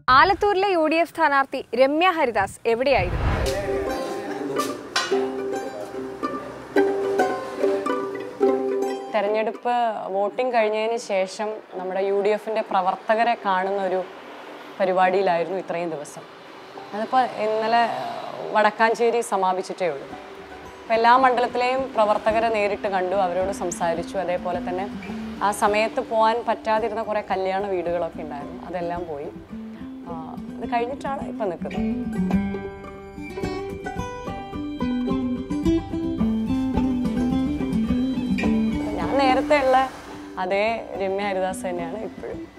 ആലത്തൂരിലെ U D F സ്ഥാനാർത്ഥി രമ്യ ഹരിദാസ് എവിടെയായിരുന്നു തെരഞ്ഞെടുപ്പ് വോട്ടിംഗ് കഴിഞ്ഞതിന് ശേഷം നമ്മുടെ യു ഡി എഫിൻ്റെ പ്രവർത്തകരെ കാണുന്ന ഒരു പരിപാടിയിലായിരുന്നു ഇത്രയും ദിവസം അതിപ്പോൾ ഇന്നലെ വടക്കാഞ്ചേരി സമാപിച്ചിട്ടേ ഉള്ളൂ അപ്പോൾ എല്ലാ മണ്ഡലത്തിലെയും പ്രവർത്തകരെ നേരിട്ട് കണ്ടു അവരോട് സംസാരിച്ചു അതേപോലെ തന്നെ ആ സമയത്ത് പോകാൻ പറ്റാതിരുന്ന കുറേ കല്യാണ വീടുകളൊക്കെ ഉണ്ടായിരുന്നു അതെല്ലാം പോയി ആ, അത് കഴിഞ്ഞിട്ടാണ് ഇപ്പം നിൽക്കുന്നത് ഞാൻ നേരത്തെ ഉള്ള അതേ രമ്യ ഹരിദാസ് തന്നെയാണ് ഇപ്പോഴും